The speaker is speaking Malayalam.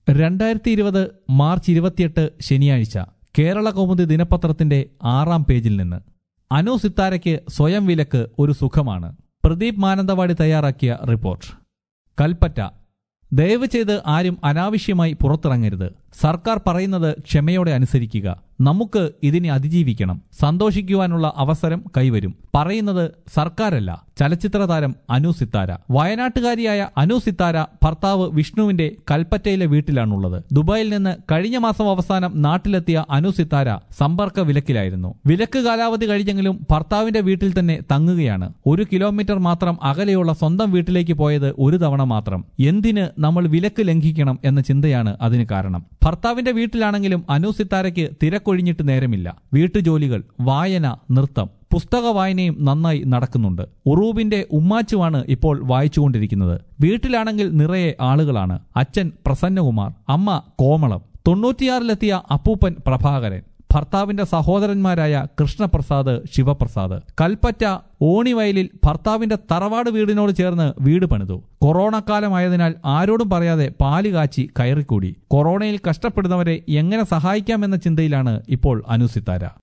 രണ്ടായിരത്തി ഇരുപത് മാർച്ച് ഇരുപത്തിയെട്ട് ശനിയാഴ്ച കേരള കൗമുദി ദിനപത്രത്തിന്റെ ആറാം പേജിൽ നിന്ന് അനു സിത്താരയ്ക്ക് സ്വയം വിലക്ക് ഒരു സുഖമാണ് പ്രദീപ് മാനന്തവാടി തയ്യാറാക്കിയ റിപ്പോർട്ട് കൽപ്പറ്റ ദയവ് ചെയ്ത് ആരും അനാവശ്യമായി പുറത്തിറങ്ങരുത് സർക്കാർ പറയുന്നത് ക്ഷമയോടെ അനുസരിക്കുക നമുക്ക് ഇതിനെ അതിജീവിക്കണം സന്തോഷിക്കുവാനുള്ള അവസരം കൈവരും പറയുന്നത് സർക്കാരല്ല ചലച്ചിത്ര താരം അനു സിത്താര വയനാട്ടുകാരിയായ അനു സിത്താര ഭർത്താവ് വിഷ്ണുവിന്റെ കൽപ്പറ്റയിലെ വീട്ടിലാണുള്ളത് ദുബായിൽ നിന്ന് കഴിഞ്ഞ മാസം അവസാനം നാട്ടിലെത്തിയ അനു സിത്താര സമ്പർക്ക വിലക്കിലായിരുന്നു വിലക്ക് കാലാവധി കഴിഞ്ഞെങ്കിലും ഭർത്താവിന്റെ വീട്ടിൽ തന്നെ തങ്ങുകയാണ് ഒരു കിലോമീറ്റർ മാത്രം അകലെയുള്ള സ്വന്തം വീട്ടിലേക്ക് പോയത് ഒരു തവണ മാത്രം എന്തിന് നമ്മൾ വിലക്ക് ലംഘിക്കണം എന്ന ചിന്തയാണ് അതിന് കാരണം ഭർത്താവിന്റെ വീട്ടിലാണെങ്കിലും അനു സിത്താരയ്ക്ക് തിരക്കൊഴിഞ്ഞിട്ട് നേരമില്ല വീട്ടുജോലികൾ വായന നൃത്തം പുസ്തക വായനയും നന്നായി നടക്കുന്നുണ്ട് ഉറൂബിന്റെ ഉമ്മാച്ചുവാണ് ഇപ്പോൾ വായിച്ചുകൊണ്ടിരിക്കുന്നത് വീട്ടിലാണെങ്കിൽ നിറയെ ആളുകളാണ് അച്ഛൻ പ്രസന്നകുമാർ അമ്മ കോമളം തൊണ്ണൂറ്റിയാറിലെത്തിയ അപ്പൂപ്പൻ പ്രഭാകരൻ ഭർത്താവിന്റെ സഹോദരന്മാരായ കൃഷ്ണപ്രസാദ് ശിവപ്രസാദ് കൽപ്പറ്റ ഓണിവയലിൽ ഭർത്താവിന്റെ തറവാട് വീടിനോട് ചേർന്ന് വീട് പണിതു കൊറോണ കാലമായതിനാൽ ആരോടും പറയാതെ പാല് കാച്ചി കയറിക്കൂടി കൊറോണയിൽ കഷ്ടപ്പെടുന്നവരെ എങ്ങനെ സഹായിക്കാമെന്ന ചിന്തയിലാണ് ഇപ്പോൾ അനുസിത്താര